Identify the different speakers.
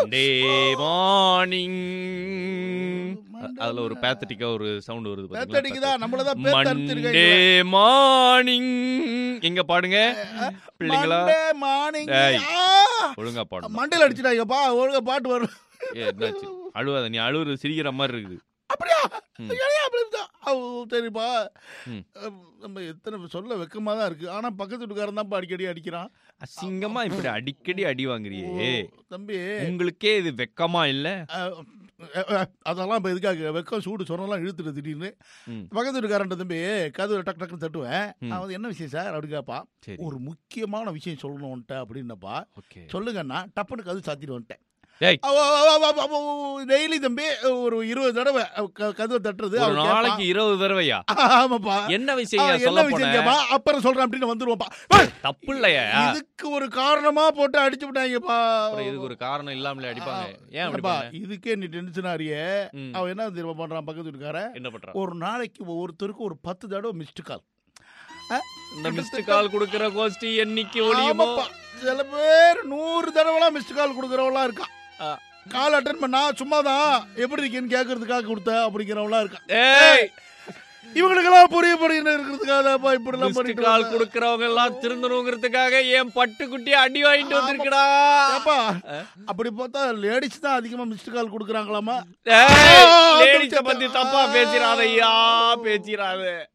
Speaker 1: Monday morning அதுல ஒரு பேத்தட்டிக்கா ஒரு சவுண்ட் வருது
Speaker 2: பேத்தடிக்கு
Speaker 1: பாத்தீங்களா
Speaker 2: தான் நம்மள தான் பேத்து
Speaker 1: மண்டே
Speaker 2: அடிச்சிருக்காங்க
Speaker 1: மார்னிங் எங்க பாடுங்க பிள்ளைங்களா
Speaker 2: மண்டே மார்னிங்
Speaker 1: ஏய். ஒழுங்கா பாடுங்க
Speaker 2: மண்டையில அடிச்சிட்டாங்கப்பா ஒழுங்கா பாட்டு வரும்
Speaker 1: ஏ, என்னாச்சு அழுவாத நீ அழுவுறது சிரிக்கிற மாதிரி இருக்குது
Speaker 2: அப்படியா
Speaker 1: ம்.
Speaker 2: ஏன் அப்படி இருந்தா? அவ், சரிப்பா
Speaker 1: ம்.
Speaker 2: அஹ், நம்ம எத்தனை சொல்ல வெக்கமா தான் இருக்கு ஆனா பக்கத்து வீட்டுக்காரன் தான் அடிக்கடி அடிக்கிறான்
Speaker 1: அசிங்கமா இப்படி அடிக்கடி அடி வாங்குறியே
Speaker 2: ஓ, தம்பி
Speaker 1: உங்களுக்கே இது வெக்கமா இல்ல
Speaker 2: அஹ், அஹ், அஹ், அதெல்லாம் இப்ப எதுக்காக வெக்கம் சூடு சொன்னெல்லாம் இழுத்துட்டு திடீர்னு
Speaker 1: ம்.
Speaker 2: பக்கத்து வீட்டுக்காரன் தம்பி கதவு டக்கு டக்குன்னு தட்டுவேன்
Speaker 1: ம்.
Speaker 2: அவன் வந்து, என்ன விஷயம் சார் அப்படி கேட்பான்
Speaker 1: சரி
Speaker 2: ஒரு முக்கியமான விஷயம் சொல்லணும் உன்ட்ட அப்படின்னப்பா
Speaker 1: ஓகே
Speaker 2: சொல்லுங்கண்ணா டப்புன்னு கதவு சாத்திட்டு வந்துட்டேன்
Speaker 1: ஏய்.
Speaker 2: டெய்லி தம்பி ஒரு இருபது தடவை க- கதவை தட்டுறது
Speaker 1: ஒரு
Speaker 2: அவன் கேட்பான்.
Speaker 1: நாளைக்கு இருபது தடவையா
Speaker 2: ஆமாப்பா
Speaker 1: என்ன
Speaker 2: அவன்
Speaker 1: விஷயம்
Speaker 2: என்ன
Speaker 1: சொல்ல
Speaker 2: விஷயம்
Speaker 1: போன
Speaker 2: கேப்பா அப்புறம் சொல்றேன் அப்படின்னு வந்துருவாப்பா
Speaker 1: தப்பு இல்லையா
Speaker 2: இதுக்கு ஒரு காரணமா போட்டு அடிச்சு விட்டாங்கப்பா
Speaker 1: அப்புறம் இதுக்கு ஒரு காரணம் இல்லாமல அடிப்பாங்க ஏன் அப்படி
Speaker 2: இல்லப்பா,
Speaker 1: பண்ண?
Speaker 2: இதுக்கே நீ டென்ஷன் ஆறிய
Speaker 1: ம்.
Speaker 2: அவன் என்ன தெரியுமா பண்றான் பக்கத்து வீட்டுக்காரன்
Speaker 1: என்ன பண்றான்
Speaker 2: ஒரு நாளைக்கு ஒவ்வொருத்தருக்கும் ஒரு பத்து தடவை மிஸ்டு கால்
Speaker 1: இந்த மிஸ்டு கால் குடுக்கிற கோஷ்டி என்னைக்கு ஒளியுமோ
Speaker 2: ஆமாப்பா. சில பேர் நூறு தடவைலாம் மிஸ்டு கால் கொடுக்குறவங்களாம் இருக்கான்
Speaker 1: ஆ.
Speaker 2: கால் அட்டன் பண்ணா சும்மாதான் எப்படி இருக்கேன்னு கேட்கறதுக்காக கொடுத்த அப்படிங்கிறவங்களாம் இருக்கான்
Speaker 1: ஏய்
Speaker 2: இவங்களுக்கெல்லாம் புரியப்படுகிற இருக்கிறதுக்காக இப்படி எல்லாம்
Speaker 1: மிஸ்டு
Speaker 2: பண்ணிட்டு
Speaker 1: கால்
Speaker 2: வந்தா.
Speaker 1: குடுக்கறவங்க எல்லாம் திருந்தணுங்கிறதுக்காக என் பட்டுக்குட்டி அடி வாங்கிட்டு வந்திருக்கடா
Speaker 2: ஏப்பா அப்படி பார்த்தா லேடிஸ் தான் அதிகமா மிஸ்டு கால் கொடுக்குறாங்களாமா
Speaker 1: ஏய்
Speaker 2: ஆ,
Speaker 1: லேடிஸ
Speaker 2: வந்துருச்சு.
Speaker 1: பத்தி தப்பா பேசிராத ஐயா பேசிராத